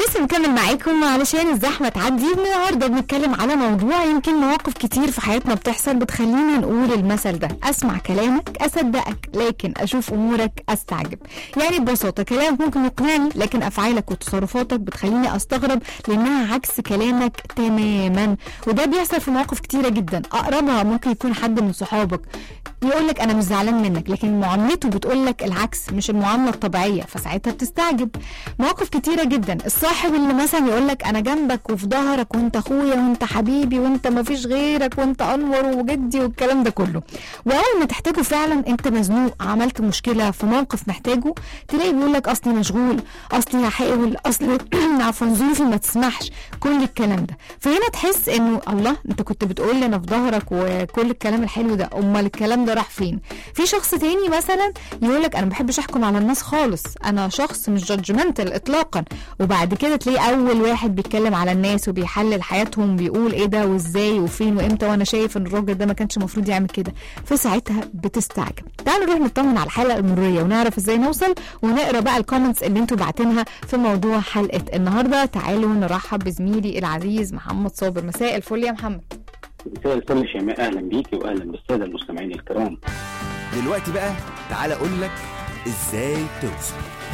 لسه مكمل معاكم علشان الزحمه تعدي النهارده بنتكلم على موضوع يمكن مواقف كتير في حياتنا بتحصل بتخلينا نقول المثل ده اسمع كلامك اصدقك لكن اشوف امورك استعجب يعني ببساطه كلامك ممكن يقنعني لكن افعالك وتصرفاتك بتخليني استغرب لانها عكس كلامك تماما وده بيحصل في مواقف كتيره جدا اقربها ممكن يكون حد من صحابك يقول لك انا مش زعلان منك لكن معاملته بتقول لك العكس مش المعامله الطبيعيه فساعتها بتستعجب مواقف كتيره جدا الصاحب اللي مثلا يقول لك انا جنبك وفي ظهرك وانت اخويا وانت حبيبي وانت ما فيش غيرك وانت انور وجدي والكلام ده كله واول ما تحتاجه فعلا انت مزنوق عملت مشكله في موقف محتاجه تلاقي بيقول لك اصلي مشغول اصلي هحاول اصلي عفوا ظروفي ما تسمحش كل الكلام ده فهنا تحس انه الله انت كنت بتقول لي انا في ظهرك وكل الكلام الحلو ده امال الكلام ده راح فين في شخص تاني مثلا يقول لك انا ما بحبش احكم على الناس خالص انا شخص مش جادجمنتال اطلاقا وبعد كده تلاقيه اول واحد بيتكلم على الناس وبيحلل حياتهم بيقول ايه ده وازاي وفين وامتى وانا شايف ان الراجل ده ما كانش المفروض يعمل كده فساعتها بتستعجب تعالوا نروح نطمن على الحلقه المريه ونعرف ازاي نوصل ونقرا بقى الكومنتس اللي انتوا بعتينها في موضوع حلقه النهارده تعالوا نرحب بزميلي العزيز محمد صابر مساء الفل يا محمد مساء الفل شيماء اهلا بيكي واهلا بالساده المستمعين الكرام دلوقتي بقى تعالى اقول لك ازاي توصل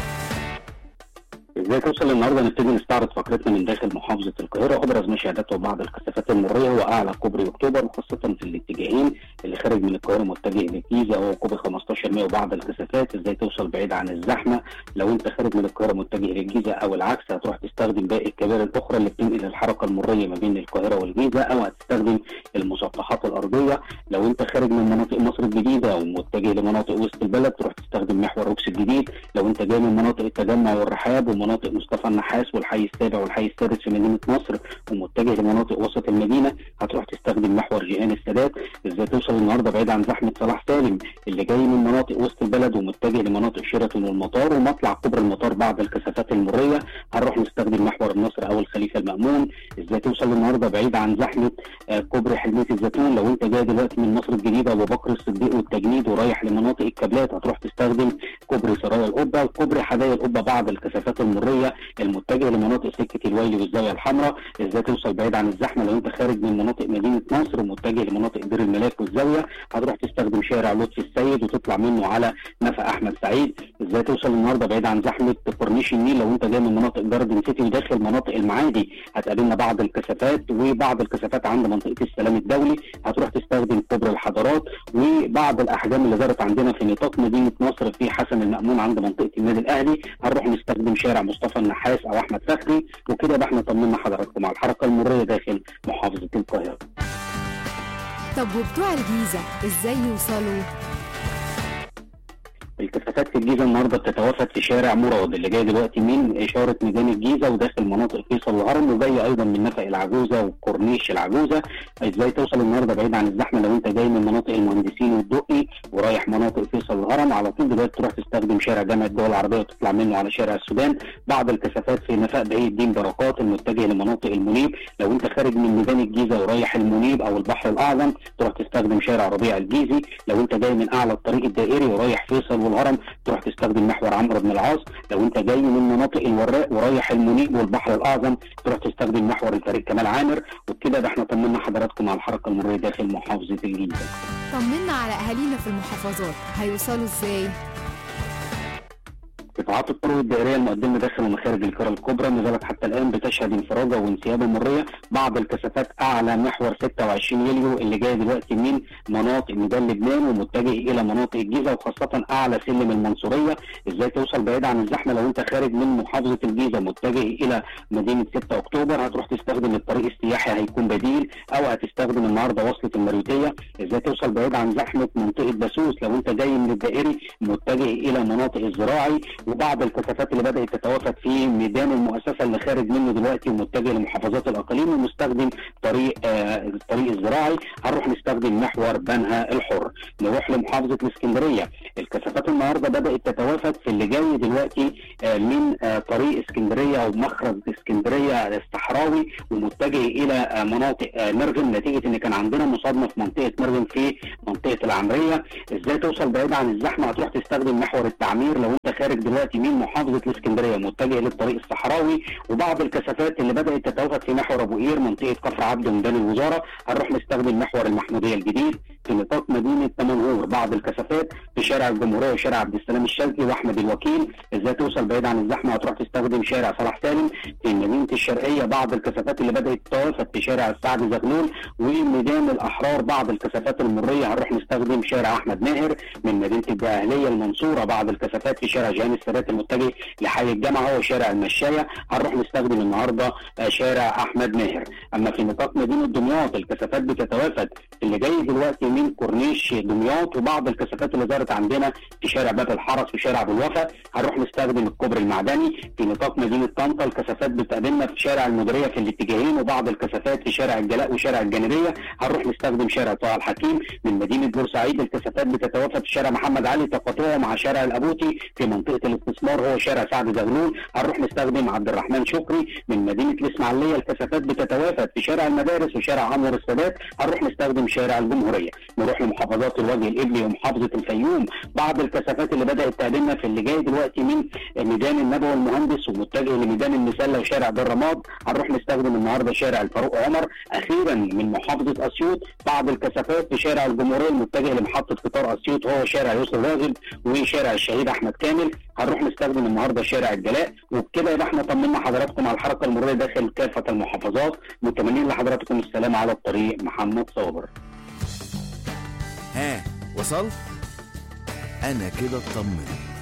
ازاي توصل النهارده نبتدي نستعرض فقرتنا من داخل محافظه القاهره ابرز مشاهدات وبعض الكثافات المريه هو اعلى كوبري اكتوبر وخاصه في الاتجاهين اللي خارج من القاهره متجه للجيزه وهو كوبري 15 مايو وبعض الكثافات ازاي توصل بعيد عن الزحمه لو انت خارج من القاهره متجه للجيزه او العكس هتروح تستخدم باقي الكباري الاخرى اللي بتنقل الحركه المريه ما بين القاهره والجيزه او هتستخدم المسطحات الارضيه لو انت خارج من مناطق مصر الجديده ومتجه لمناطق وسط البلد تروح تستخدم محور روكس الجديد لو انت جاي من مناطق التجمع والرحاب ومناطق مصطفى النحاس والحي السابع والحي السادس في مدينه نصر ومتجه لمناطق وسط المدينه هتروح تستخدم محور جيهان السادات ازاي توصل النهارده بعيد عن زحمه صلاح سالم اللي جاي من مناطق وسط البلد ومتجه لمناطق شيراتون والمطار ومطلع كبر المطار بعد الكثافات المريه هنروح نستخدم محور النصر او الخليفه المامون ازاي توصل النهارده بعيد عن زحمه آه، كوبري حلميه الزيتون لو انت جاي دلوقتي من مصر الجديده ابو بكر الصديق والتجنيد ورايح لمناطق الكابلات هتروح تستخدم كوبري سرايا القبه كوبري حدائق القبه بعد الكثافات المريه المتجه لمناطق سكه الويلي والزاويه الحمراء ازاي توصل بعيد عن الزحمه لو انت خارج من مناطق مدينه نصر ومتجه لمناطق دير الملاك والزاويه هتروح تستخدم شارع لطفي السيد وتطلع منه على نفق احمد سعيد ازاي توصل النهارده بعيد عن زحمه كورنيش النيل لو انت جاي من مناطق جاردن سيتي وداخل مناطق المعادي هتقابلنا بعض الكثافات وبعض الكثافات عند منطقه السلام الدولي هتروح تستخدم كوبري الحضارات وبعض الاحجام اللي دارت عندنا في نطاق مدينه نصر في حسن المامون عند منطقه النادي الاهلي هنروح نستخدم شارع مصطفى النحاس او احمد فخري وكده يبقى احنا طمنا حضراتكم على الحركه المريه داخل محافظه القاهره طب وبتوع الجيزه ازاي يوصلوا الكثافات في الجيزه النهارده بتتوافد في شارع مراد اللي جاي دلوقتي من اشاره ميدان الجيزه وداخل مناطق فيصل الهرم وجاي ايضا من نفق العجوزه وكورنيش العجوزه ازاي توصل النهارده بعيد عن الزحمه لو انت جاي من مناطق المهندسين والدقي ورايح مناطق فيصل الهرم على طول دلوقتي تروح تستخدم شارع جامعه الدول العربيه وتطلع منه على شارع السودان بعض الكثافات في نفق بهي الدين بركات المتجه لمناطق المنيب لو انت خارج من ميدان الجيزه ورايح المنيب او البحر الاعظم تروح تستخدم شارع ربيع الجيزي لو انت جاي من اعلى الطريق الدائري ورايح فيصل والهرم تروح تستخدم محور عمرو بن العاص لو انت جاي من مناطق الوراق ورايح المنيب والبحر الاعظم تروح تستخدم محور الفريق كمال عامر وبكده ده احنا طمنا حضراتكم على الحركه المريه داخل محافظه الجيزه طمنا على اهالينا في المحافظات هيوصلوا ازاي قطاعات الطرق الدائريه المقدمه داخل ومخارج القرى الكبرى ما زالت حتى الان بتشهد انفراجه وانسيابه مريه بعض الكثافات اعلى محور 26 يوليو اللي جاي دلوقتي من مناطق ميدان لبنان ومتجه الى مناطق الجيزه وخاصه اعلى سلم المنصوريه ازاي توصل بعيد عن الزحمه لو انت خارج من محافظه الجيزه متجه الى مدينه 6 اكتوبر هتروح تستخدم الطريق السياحي هيكون بديل او هتستخدم النهارده وصله المريوطيه ازاي توصل بعيد عن زحمه منطقه باسوس لو انت جاي من الدائري متجه الى مناطق الزراعي وبعض الكثافات اللي بدات تتوافد في ميدان المؤسسه اللي خارج منه دلوقتي ومتجه لمحافظات الاقاليم ومستخدم طريق آه الطريق الزراعي هنروح نستخدم محور بنها الحر نروح لمحافظه الاسكندريه الكثافات النهارده بدات تتوافد في اللي جاي دلوقتي آه من آه طريق اسكندريه او مخرج اسكندريه الصحراوي ومتجه الى آه مناطق آه مرغم نتيجه ان كان عندنا مصادمه في منطقه مرغم في منطقه العمريه ازاي توصل بعيد عن الزحمه هتروح تستخدم محور التعمير لو انت خارج دلوقتي دلوقتي من محافظه الاسكندريه متجه للطريق الصحراوي وبعض الكثافات اللي بدات تتوافد في محور ابو قير منطقه كفر عبده ميدان الوزاره هنروح نستخدم محور المحموديه الجديد في نطاق مدينه تمنهور بعض الكثافات في شارع الجمهوريه وشارع عبد السلام الشاذلي واحمد الوكيل ازاي توصل بعيد عن الزحمه هتروح تستخدم شارع صلاح سالم في مدينه الشرقيه بعض الكثافات اللي بدات تتوافد في شارع السعد زغلول وميدان الاحرار بعض الكثافات المريه هنروح نستخدم شارع احمد ماهر من مدينه الدقهليه المنصوره بعض الكثافات في شارع جهان السادات المتجه لحي الجامعه وشارع المشايه هنروح نستخدم النهارده آه، شارع احمد ماهر اما في نطاق مدينه دمياط الكثافات بتتوافد اللي جاي دلوقتي من كورنيش دمياط وبعض الكثافات اللي ظهرت عندنا في شارع باب الحرس وشارع ابو الوفا هنروح نستخدم الكوبري المعدني في نطاق مدينه طنطا الكثافات بتقابلنا في شارع المديريه في الاتجاهين وبعض الكثافات في شارع الجلاء وشارع الجانبيه هنروح نستخدم شارع طه الحكيم من مدينه بورسعيد الكثافات بتتوافد في شارع محمد علي تقاطعه مع شارع الابوتي في منطقه الاستثمار هو شارع سعد زغلول هنروح نستخدم عبد الرحمن شكري من مدينه الاسماعيليه الكثافات بتتوافد في شارع المدارس وشارع انور السادات هنروح نستخدم شارع الجمهوريه نروح لمحافظات الوجه الابلي ومحافظه الفيوم بعض الكثافات اللي بدات تقابلنا في اللي جاي دلوقتي من ميدان النبوي المهندس ومتجه لميدان المسله وشارع در رماد هنروح نستخدم النهارده شارع الفاروق عمر اخيرا من محافظه اسيوط بعض الكثافات في شارع الجمهوريه المتجه لمحطه قطار اسيوط هو شارع يوسف راغب وشارع الشهيد احمد كامل هنروح نستخدم النهارده شارع الجلاء وبكده يبقى احنا طمنا حضراتكم على الحركه المروريه داخل كافه المحافظات متمنين لحضراتكم السلام على الطريق محمد صابر ها وصلت انا كده اطمنت